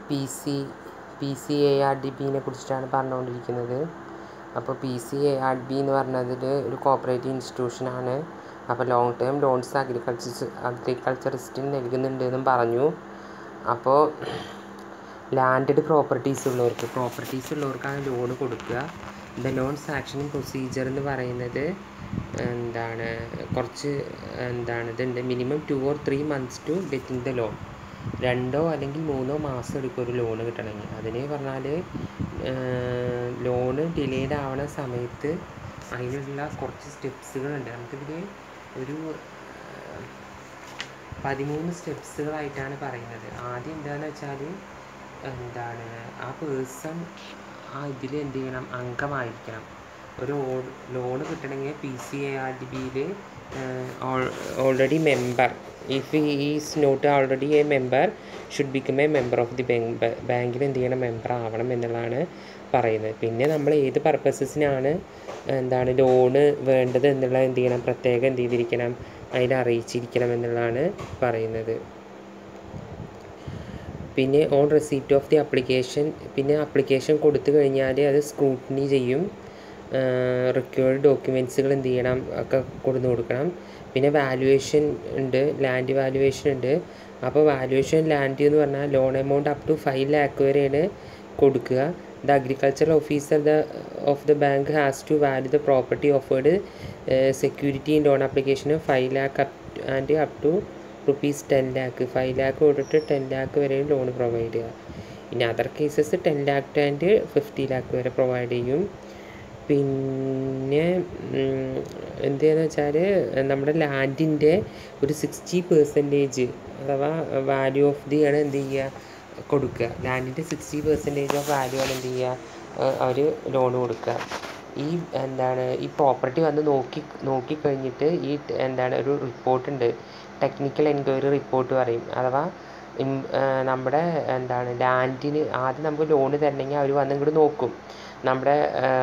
P C P C A R D ബിനെ കുറിച്ചിട്ടാണ് പറഞ്ഞുകൊണ്ടിരിക്കുന്നത് അപ്പോൾ P C A R B എന്ന് പറഞ്ഞതിൽ ഒരു കോപ്പറേറ്റീവ് ഇൻസ്റ്റിറ്റ്യൂഷനാണ് അപ്പോൾ ലോങ് ടേം ലോൺസ് അഗ്രികൾച്ചർ അഗ്രികൾച്ചറിസ്റ്റിന് നൽകുന്നുണ്ട് എന്നും പറഞ്ഞു അപ്പോൾ ലാൻഡഡ് പ്രോപ്പർട്ടീസ് ഉള്ളവർക്ക് പ്രോപ്പർട്ടീസ് ഉള്ളവർക്കാണ് ലോൺ കൊടുക്കുക ദ ലോൺ സാക്ഷനിങ് പ്രൊസീജിയർ എന്ന് പറയുന്നത് എന്താണ് കുറച്ച് എന്താണ് ഇതുണ്ട് minimum two or three months to getting the loan രണ്ടോ അല്ലെങ്കിൽ മൂന്നോ മാസം എടുക്കും ഒരു ലോൺ കിട്ടണമെങ്കിൽ അതിന് പറഞ്ഞാൽ ലോണ് ഡിലേഡ് ആവണ സമയത്ത് അതിനുള്ള കുറച്ച് സ്റ്റെപ്സുകളുണ്ട് നമുക്കിതിൽ ഒരു പതിമൂന്ന് സ്റ്റെപ്സുകളായിട്ടാണ് പറയുന്നത് ആദ്യം എന്താണെന്ന് വെച്ചാൽ എന്താണ് ആ പേഴ്സൺ ആ ഇതിൽ എന്ത് ചെയ്യണം അംഗമായിരിക്കണം ഒരു ലോൺ കിട്ടണമെങ്കിൽ P C A R D ബിയിൽ already member if is not already a member should become a member of the bank ബാങ്കിൽ എന്ത് ചെയ്യണം മെമ്പർ ആവണം എന്നുള്ളതാണ് പറയുന്നത് പിന്നെ നമ്മൾ ഏത് പർപ്പസസിനാണ് എന്താണ് ലോണ് വേണ്ടത് എന്നുള്ള എന്ത് ചെയ്യണം പ്രത്യേകം എന്ത് ചെയ്തിരിക്കണം അതിൽ അറിയിച്ചിരിക്കണം എന്നുള്ളതാണ് പറയുന്നത് പിന്നെ on receipt of the application പിന്നെ അപ്ലിക്കേഷൻ കൊടുത്തു കഴിഞ്ഞാൽ അത് സ്ക്രൂട്ടിനി ചെയ്യും റിക്വയർഡ് ഡോക്യുമെൻറ്റ്സുകൾ എന്ത് ചെയ്യണം ഒക്കെ കൊടുത്തു കൊടുക്കണം പിന്നെ വാല്യുവേഷൻ ഉണ്ട് ലാൻഡ് വാല്യുവേഷൻ ഉണ്ട് അപ്പോൾ വാല്യുവേഷൻ ലാൻഡ് എന്ന് പറഞ്ഞാൽ loan amount up to five lakh വരെയാണ് കൊടുക്കുക the agricultural officer the of the bank has to value the property offered security in loan അപ്ലിക്കേഷന് five lakh up and up to rupees ten lakh five lakh തൊട്ടിട്ട് ten lakh വരെ loan provide ചെയ്യുക ഇനി other cases ten lakh and fifty lakh വരെ provide ചെയ്യും പിന്നെ എന്തെന്ന് വെച്ചാൽ നമ്മുടെ ലാൻഡിൻ്റെ ഒരു സിക്സ്റ്റി പെർസെൻറ്റേജ് അഥവാ വാല്യൂ ഓഫ് ദി ആണ് എന്ത് ചെയ്യുക കൊടുക്കുക ലാൻഡിൻ്റെ സിക്സ്റ്റി പെർസെൻറ്റേജ് ഓഫ് വാല്യൂ ആണ് എന്ത് ചെയ്യുക അവർ ലോൺ കൊടുക്കുക ഈ എന്താണ് ഈ പ്രോപ്പർട്ടി വന്ന് നോക്കി നോക്കിക്കഴിഞ്ഞിട്ട് ഈ എന്താണ് ഒരു റിപ്പോർട്ടുണ്ട് ടെക്നിക്കൽ എൻക്വയറി റിപ്പോർട്ട് പറയും അഥവാ നമ്മുടെ എന്താണ് ലാൻഡിന് ആദ്യം നമുക്ക് ലോണ് തരണമെങ്കിൽ അവർ വന്ന് ഇങ്ങോട്ട് നോക്കും നമ്മുടെ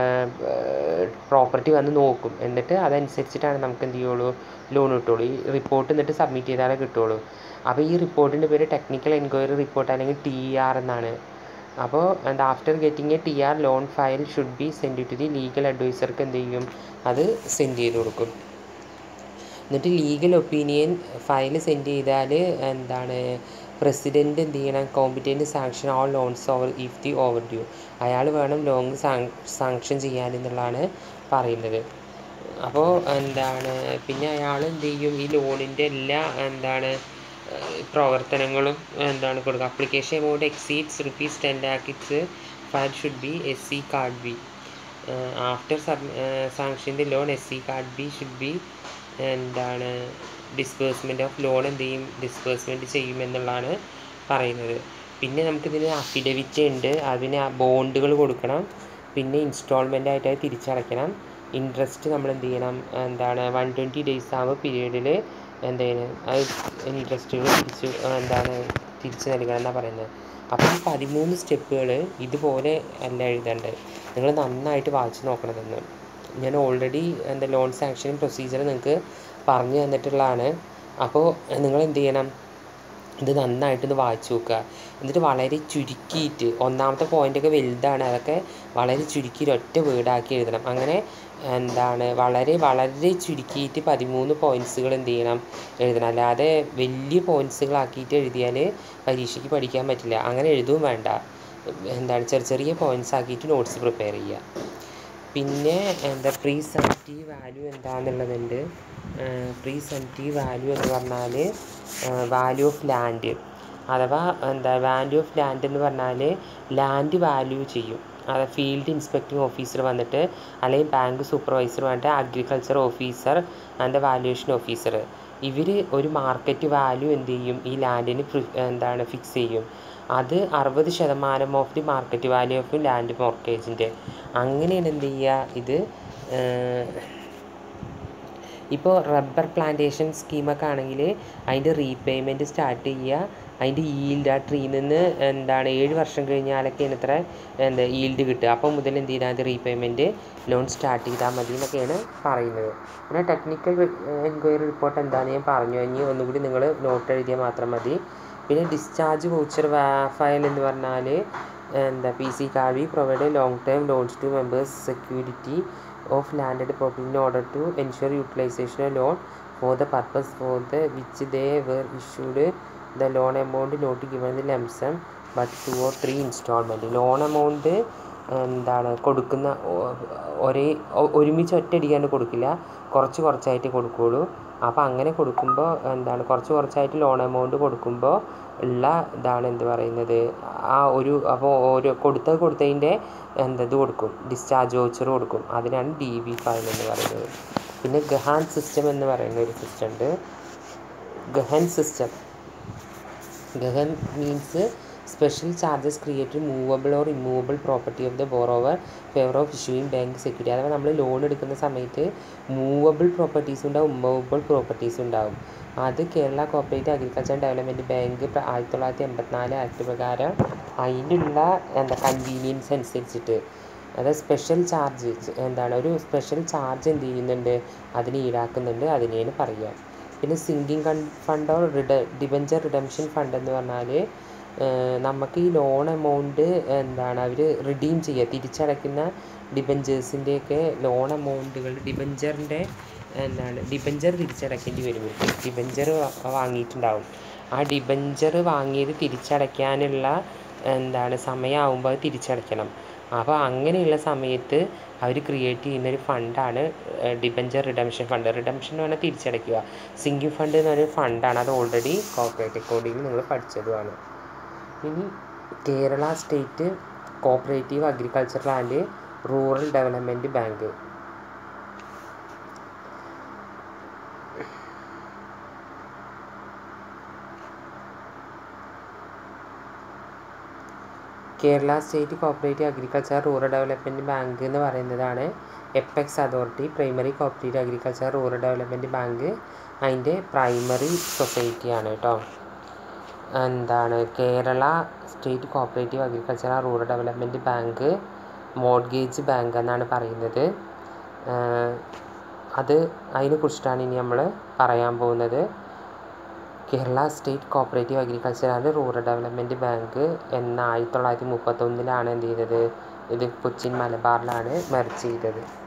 പ്രോപ്പർട്ടി വന്ന് നോക്കും എന്നിട്ട് അതനുസരിച്ചിട്ടാണ് നമുക്ക് എന്ത് ചെയ്യുള്ളൂ ലോൺ കിട്ടുള്ളൂ ഈ റിപ്പോർട്ട് എന്നിട്ട് സബ്മിറ്റ് ചെയ്താലേ കിട്ടുള്ളൂ അപ്പോൾ ഈ റിപ്പോർട്ടിൻ്റെ പേര് ടെക്നിക്കൽ എൻക്വയറി റിപ്പോർട്ട് അല്ലെങ്കിൽ ടി ആർ എന്നാണ് അപ്പോൾ എന്താ after getting a T R loan file should be send to the legal അഡ്വൈസർക്ക് എന്ത് ചെയ്യും അത് സെൻഡ് ചെയ്ത് കൊടുക്കും എന്നിട്ട് ലീഗൽ ഒപ്പീനിയൻ ഫയൽ സെൻഡ് ചെയ്താൽ എന്താണ് പ്രസിഡൻറ്റ് എന്ത് ചെയ്യണം competent sanction all loans over if the overdue അയാൾ വേണം ലോൺ സാങ്ഷൻ ചെയ്യാൻ എന്നുള്ളതാണ് പറയുന്നത് അപ്പോൾ എന്താണ് പിന്നെ അയാൾ എന്ത് ചെയ്യും ഈ ലോണിൻ്റെ എല്ലാ എന്താണ് പ്രവർത്തനങ്ങളും എന്താണ് കൊടുക്കുക application amount exceeds rupees ten lakh it's file should be S C card B after sub sanction the loan S C card B should be എന്താണ് ഡിസ്പേഴ്സ്മെൻറ്റ് ഓഫ് ലോൺ എന്ത് ചെയ്യും ഡിസ്പേഴ്സ്മെൻറ്റ് ചെയ്യുമെന്നുള്ളതാണ് പറയുന്നത് പിന്നെ നമുക്കിതിന് അഫിഡവിറ്റ് ഉണ്ട് അതിന് ബോണ്ടുകൾ കൊടുക്കണം പിന്നെ ഇൻസ്റ്റാൾമെൻ്റ് ആയിട്ട് അത് തിരിച്ചടയ്ക്കണം ഇൻട്രസ്റ്റ് നമ്മൾ എന്ത് ചെയ്യണം എന്താണ് വൺ ട്വൻറ്റി ഡേയ്സ് ആകുമ്പോൾ പീരീഡിൽ എന്ത് ചെയ്യണം അത് ഇൻട്രസ്റ്റുകൾ തിരിച്ച് എന്താണ് തിരിച്ച് നൽകണം എന്നാണ് പറയുന്നത് അപ്പോൾ ഈ പതിമൂന്ന് സ്റ്റെപ്പുകൾ ഇതുപോലെ അല്ല എഴുതേണ്ടത് നിങ്ങൾ നന്നായിട്ട് വായിച്ച് നോക്കണമെന്ന് ഞാൻ ഓൾറെഡി എന്താ ലോൺ സാങ്ഷനിങ് പ്രൊസീജിയർ നിങ്ങൾക്ക് പറഞ്ഞു തന്നിട്ടുള്ളതാണ് അപ്പോൾ നിങ്ങൾ എന്ത് ചെയ്യണം ഇത് നന്നായിട്ടൊന്ന് വായിച്ചു നോക്കുക എന്നിട്ട് വളരെ ചുരുക്കിയിട്ട് ഒന്നാമത്തെ പോയിൻ്റൊക്കെ വലുതാണ് അതൊക്കെ വളരെ ചുരുക്കി ഒറ്റ വേർഡാക്കി എഴുതണം അങ്ങനെ എന്താണ് വളരെ വളരെ ചുരുക്കിയിട്ട് പതിമൂന്ന് പോയിൻറ്റ്സുകൾ എന്ത് ചെയ്യണം എഴുതണം അല്ലാതെ വലിയ പോയിൻറ്റ്സുകളാക്കിയിട്ട് എഴുതിയാൽ പരീക്ഷയ്ക്ക് പഠിക്കാൻ പറ്റില്ല അങ്ങനെ എഴുതുകയും വേണ്ട എന്താണ് ചെറിയ ചെറിയ പോയിൻറ്റ്സ് ആക്കിയിട്ട് നോട്ട്സ് പ്രിപ്പയർ ചെയ്യുക പിന്നെ എന്താ പ്രീ സെൻറ്റീവ് വാല്യൂ എന്താണെന്നുള്ളതുണ്ട് പ്രീ സെൻറ്റീവ് വാല്യൂ എന്ന് പറഞ്ഞാൽ വാല്യൂ ഓഫ് ലാൻഡ് അഥവാ എന്താ വാല്യൂ ഓഫ് ലാൻഡ് എന്ന് പറഞ്ഞാൽ ലാൻഡ് വാല്യൂ ചെയ്യും അത് ഫീൽഡ് ഇൻസ്പെക്ടിങ് ഓഫീസർ വന്നിട്ട് അല്ലെങ്കിൽ ബാങ്ക് സൂപ്പർവൈസർ വന്നിട്ട് agriculture officer and valuation officer ഇവർ ഒരു മാർക്കറ്റ് വാല്യൂ എന്ത് ചെയ്യും ഈ ലാൻഡിന് എന്താണ് ഫിക്സ് ചെയ്യും അത് അറുപത് ശതമാനം of the market value of land മോർക്കേജിൻ്റെ അങ്ങനെയാണ് എന്ത് ചെയ്യുക ഇത് ഇപ്പോൾ റബ്ബർ പ്ലാന്റേഷൻ സ്കീമൊക്കെ ആണെങ്കിൽ അതിൻ്റെ റീപേയ്മെൻറ്റ് സ്റ്റാർട്ട് ചെയ്യുക അതിൻ്റെ ഈൽഡ് ആ ട്രീയിൽ നിന്ന് എന്താണ് ഏഴ് വർഷം കഴിഞ്ഞാലൊക്കെയാണ് ഇത്ര എന്താ ഈൽഡ് കിട്ടുക അപ്പോൾ മുതൽ എന്ത് ചെയ്താൽ മതി റീപേയ്മെൻറ്റ് ലോൺ സ്റ്റാർട്ട് ചെയ്താൽ മതി എന്നൊക്കെയാണ് പറയുന്നത് പിന്നെ ടെക്നിക്കൽ എൻക്വയറി റിപ്പോർട്ട് എന്താണെന്ന് ഞാൻ പറഞ്ഞു ഇനി ഒന്നുകൂടി നിങ്ങൾ നോട്ട് എഴുതിയാൽ മാത്രം മതി പിന്നെ ഡിസ്ചാർജ് വൗച്ചർ ഫയൽ എന്ന് പറഞ്ഞാൽ എന്താ പി സി കാവി provide long term loans to members security of landed property in order to ensure utilization loan for the purpose for the which they were issued the loan amount not given the lump sum but two or three instalment loan amount എന്താണ് കൊടുക്കുന്ന O- ഒരേ O- ഒരുമിച്ച് ഒറ്റയടിക്കാണ്ട് കൊടുക്കില്ല കുറച്ച് കുറച്ചായിട്ട് കൊടുക്കുകയുള്ളൂ അപ്പോൾ അങ്ങനെ കൊടുക്കുമ്പോൾ എന്താണ് കുറച്ച് കുറച്ചായിട്ട് ലോൺ എമൗണ്ട് കൊടുക്കുമ്പോൾ ഉള്ള ഇതാണ് എന്ത് പറയുന്നത് ആ ഒരു അപ്പോൾ ഓരോ കൊടുത്തത് കൊടുത്തതിൻ്റെ എന്താ ഇത് കൊടുക്കും ഡിസ്ചാർജ് വൗച്ചർ കൊടുക്കും അതിനാണ് ഡി വി ഫയൽ എന്ന് പറയുന്നത് പിന്നെ ഗഹാൻ സിസ്റ്റം എന്ന് പറയുന്ന ഒരു സിസ്റ്റം ഉണ്ട് Gahan system Gahan means special charges create movable or immovable property of the borrower favour of issuing bank security അഥവാ നമ്മൾ ലോൺ എടുക്കുന്ന സമയത്ത് മൂവബിൾ പ്രോപ്പർട്ടീസ് ഉണ്ടാവും ഇമ്മൂവബിൾ പ്രോപ്പർട്ടീസ് ഉണ്ടാവും അത് Kerala cooperative agriculture development bank പ്ര- ആയിരത്തി തൊള്ളായിരത്തി എൺപത്തിനാല് ആക്ട് പ്രകാരം അതിനുള്ള എന്താ കൺവീനിയൻസ് അനുസരിച്ചിട്ട് അതായത് സ്പെഷ്യൽ ചാർജ് എന്താണ് ഒരു സ്പെഷ്യൽ ചാർജ് എന്ത് ചെയ്യുന്നുണ്ട് അതിന് ഈടാക്കുന്നുണ്ട് അതിനെയാണ് പറയുക പിന്നെ സിങ്കിങ് കൺ ഫണ്ട് ഓർ റിഡ ഡിബഞ്ചർ റിഡംഷൻ ഫണ്ട് എന്ന് പറഞ്ഞാൽ നമുക്ക് ഈ ലോൺ എമൗണ്ട് എന്താണ് അവർ റിഡീം ചെയ്യുക തിരിച്ചടയ്ക്കുന്ന ഡിബഞ്ചേഴ്സിൻ്റെയൊക്കെ ലോൺ എമൗണ്ടുകൾ ഡിബഞ്ചറിൻ്റെ എന്താണ് ഡിബഞ്ചർ തിരിച്ചടയ്ക്കേണ്ടി വരും ഇവർക്ക് ഡിബഞ്ചർ വാങ്ങിയിട്ടുണ്ടാവും ആ ഡിബഞ്ചർ വാങ്ങിയത് തിരിച്ചടയ്ക്കാനുള്ള എന്താണ് സമയമാകുമ്പോൾ അത് തിരിച്ചടയ്ക്കണം അപ്പോൾ അങ്ങനെയുള്ള സമയത്ത് അവർ ക്രിയേറ്റ് ചെയ്യുന്നൊരു ഫണ്ടാണ് ഡിബഞ്ചർ റിഡംഷൻ ഫണ്ട് റിഡംഷൻ എന്ന് പറഞ്ഞാൽ തിരിച്ചടയ്ക്കുക സിങ്കിങ് ഫണ്ട് എന്ന് പറഞ്ഞൊരു ഫണ്ടാണ് അത് ഓൾറെഡി കോർപ്പറേറ്റ് അക്കൗണ്ടിങ് നിങ്ങൾ പഠിച്ചതുമാണ് ഇനി Kerala state cooperative agriculture and rural development bank Kerala state cooperative agriculture rural development bank എന്ന് പറയുന്നതാണ് apex authority primary cooperative agriculture rural development bank അതിൻ്റെ പ്രൈമറി സൊസൈറ്റിയാണ് കേട്ടോ എന്താണ് Kerala state cooperative agriculture rural development bank mortgage bank എന്നാണ് പറയുന്നത് ആഹ് അത് അതിനെ കുറിച്ചിട്ടാണ് ഇനി നമ്മൾ പറയാൻ പോകുന്നത് Kerala state cooperative agriculture and rural development bank എന്ന ആയിരത്തി തൊള്ളായിരത്തി മുപ്പത്തൊന്നിലാണ് എന്ത് ചെയ്തത് ഇത് കൊച്ചിൻ മലബാറിലാണ് മെർജ് ചെയ്തത്